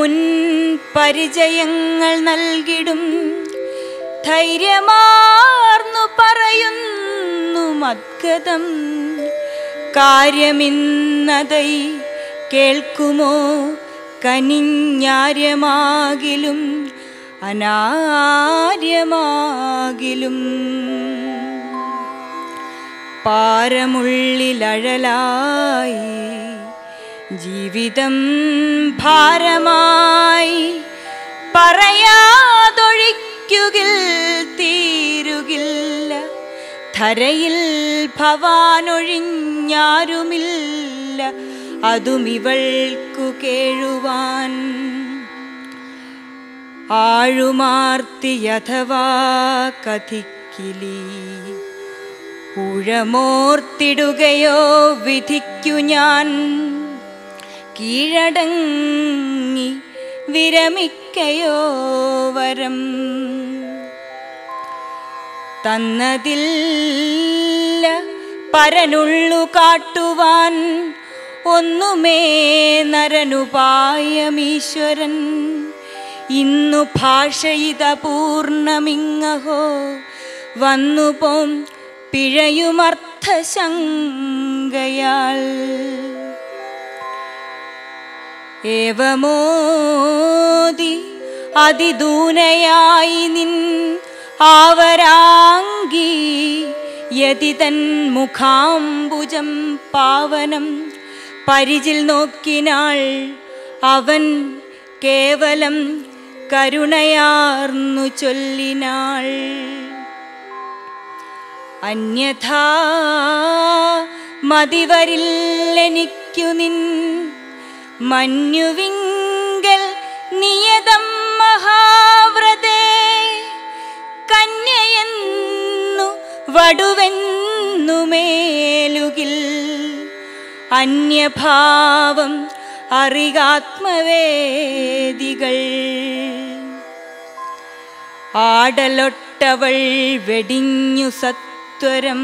മുൻ പരിചയങ്ങൾ നൽകിടും ധൈര്യമാർന്നു പറയുന്നു മദ്ഗതം കാര്യമിന്നതൈ കേൾക്കുമോ കനിഞ്ഞാര്യമാകിലും അനാര്യമാകിലും പാരമുള്ളിലഴലായി ജീവിതം ഭാരമായി പറയാതൊഴിക്കുകിൽ തീരുകില്ല ധരയിൽ ഭവാനൊഴിഞ്ഞാരുമില്ല അതും ഇവൾക്കു കേഴുവാൻ ആഴുമാർത്തിയഥവാ കഥിക്കിലി ഉഴമോർത്തിടുകയോ വിധിക്കു ഞാൻ കീഴടങ്ങി വിരമിക്കയോ വരം തന്നതില്ല പരനുള്ളു കാട്ടുവാൻ ഒന്നുമേ നരനുപായമീശ്വരൻ ഇന്നു ഭാഷയിത പൂർണ്ണമിങ്ങഹോ വന്നുപോം പിഴയുമർത്ഥശങ്കയാൽ ഏവമോദി അതിദൂനയായി നിൻ ആവരാംഗി യതി തൻ മുഖാംബുജം പാവനം പരിചിൽ നോക്കിനാൾ അവൻ കേവലം കരുണയാർന്നു ചൊല്ലിനാൾ അന്യഥാ മതിവരില്ലെനിക്കു നിൻ മഞ്ഞുവിങ്കൽ നിയതം മഹാവ്രതേ കന്യയെന്നു വടുവെന്നു മേലുകിൽ അന്യഭാവം അറിയാത്മവേദികൾ ആടലൊട്ടവൾ വെടിഞ്ഞു സത്വരം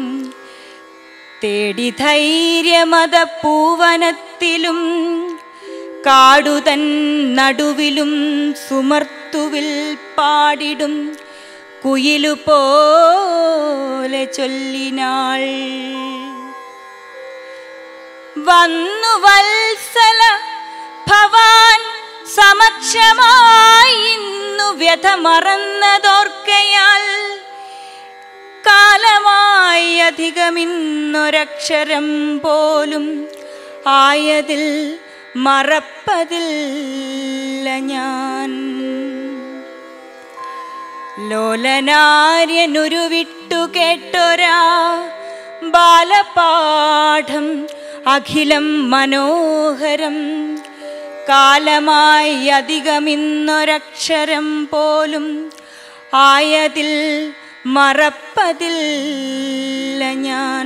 തേടി ധൈര്യമത പൂവനത്തിലും കാടുതൻ നടുവിലും സുമർത്തുവിൽ പാടിടും കുയിലു പോലെ ചൊല്ലിനാൾ വന്നു വത്സല ഭവാൻ സമക്ഷമായി ഇന്നു വ്യഥ മറന്നതോർക്കയാൽ കാലമായി അധികമിന്നൊരക്ഷരം പോലും ആയതിൽ മറപ്പതില്ല ഞാൻ ലോലനാര്യനുരുവിട്ടു കേട്ടൊരാ ബാലപാഠം അഖിലം മനോഹരം കാലമായി അധികമിന്നൊരക്ഷരം പോലും ആയതിൽ മറപ്പതില്ല ഞാൻ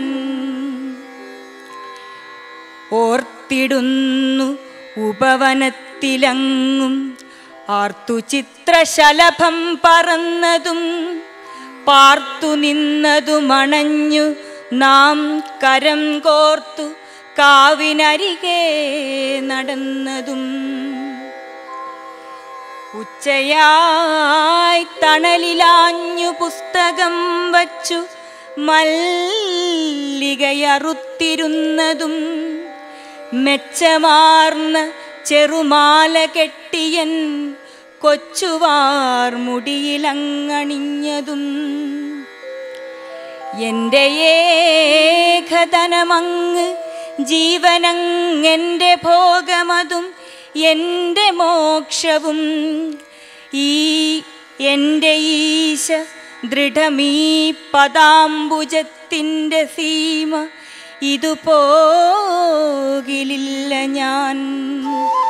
ഓർത്തിടുന്നു ഉപവനത്തിലങ്ങും ആർത്തു ചിത്രശലഭം പറന്നതും പാർത്തു നിന്നതുമണഞ്ഞു നാം കരം കോർത്തു കാവിനരികെ നടന്നതും ഉച്ചയായി തണലിലാഞ്ഞു പുസ്തകം വച്ചു മല്ലികയറുത്തിരുന്നതും മെച്ചമാർന്ന ചെറുമാല കെട്ടിയൻ കൊച്ചുവാർ മുടിയിലങ്ങണിഞ്ഞതും എൻ്റെ ഏകധനമങ്ങ് ജീവനങ്ങെൻ്റെ ഭോഗമതും എൻ്റെ മോക്ഷവും ഈ എൻ്റെ ഈശ ദൃഢമീ പദാംബുജത്തിൻ്റെ സീമ ഇതു പോകിലില്ല ഞാൻ